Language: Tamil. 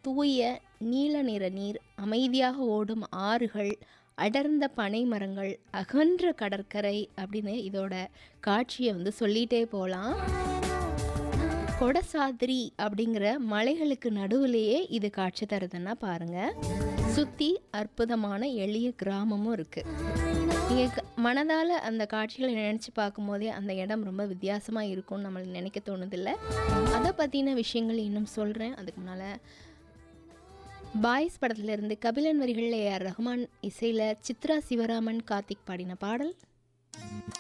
தூய நீல நிற நீர் அமைதியாக ஓடும் ஆறுகள் அடர்ந்த பனை மரங்கள் அகன்ற கடற்கரை அப்படின்னு இதோட காட்சியை வந்து சொல்லிகிட்டே போகலாம் கொடசாத்ரி அப்படிங்கிற மலைகளுக்கு நடுவுலையே இது காட்சி தருதுன்னா பாருங்க சுற்றி அற்புதமான எளிய கிராமமும் இருக்குது நீங்கள் மனதால் அந்த காட்சிகளை நினச்சி பார்க்கும்போதே அந்த இடம் ரொம்ப வித்தியாசமாக இருக்கும்னு நம்மளுக்கு நினைக்க தோணுதில்ல அதை பற்றின விஷயங்கள் இன்னும் சொல்கிறேன் அதுக்கு முன்னால் பாய்ஸ் படத்துல இருந்து கபிலன் வரிகளில் ஏஆர் ரஹ்மான் இசையில் சித்ரா சிவராமன் கார்த்திக் பாடின பாடல்